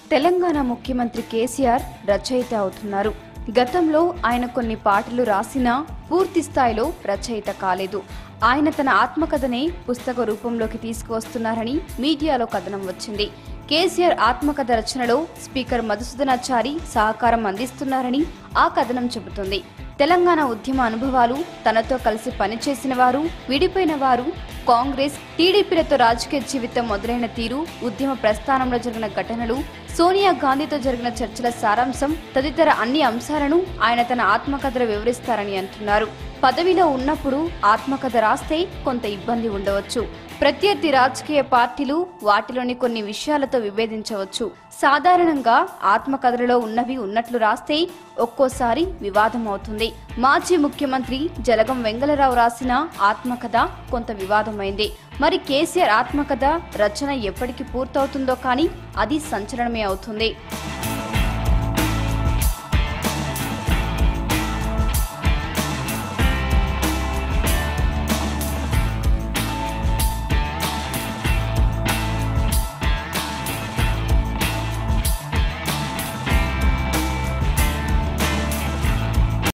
తెలంగాణ ముఖ్యమంత్రి కేసీఆర్ రచయిత అవుతున్నారు గతంలో ఆయన కొన్ని పాటలు రాసినా పూర్తి స్థాయిలో రచయిత కాలేదు ఆయన తన ఆత్మకథనే పుస్తక రూపంలోకి తీసుకువస్తున్నారని మీడియాలో కథనం వచ్చింది కేసీఆర్ ఆత్మకథ రచనలో స్పీకర్ మధుసూదనాచారి సహకారం అందిస్తున్నారని ఆ కథనం చెబుతుంది తెలంగాణ ఉద్యమ అనుభవాలు తనతో కలిసి పనిచేసిన వారు విడిపోయిన వారు కాంగ్రెస్ టీడీపీలతో రాజకీయ జీవితం మొదలైన తీరు ఉద్యమ ప్రస్థానంలో జరిగిన ఘటనలు సోనియా గాంధీతో జరిగిన చర్చల సారాంశం తదితర అన్ని అంశాలను ఆయన తన ఆత్మకథలో వివరిస్తారని అంటున్నారు పదవిలో ఉన్నప్పుడు ఆత్మకథ రాస్తే కొంత ఇబ్బంది ఉండవచ్చు ప్రత్యర్థి రాజకీయ పార్టీలు వాటిలోని కొన్ని విషయాలతో విభేదించవచ్చు సాధారణంగా ఆత్మకథలలో ఉన్నవి ఉన్నట్లు రాస్తే ఒక్కోసారి వివాదం అవుతుంది మాజీ ముఖ్యమంత్రి జలగం వెంగళరావు రాసిన ఆత్మకథ కొంత వివాదమైంది మరి కేసీఆర్ ఆత్మకథ రచన ఎప్పటికి పూర్తవుతుందో కానీ అది సంచలనమే అవుతుంది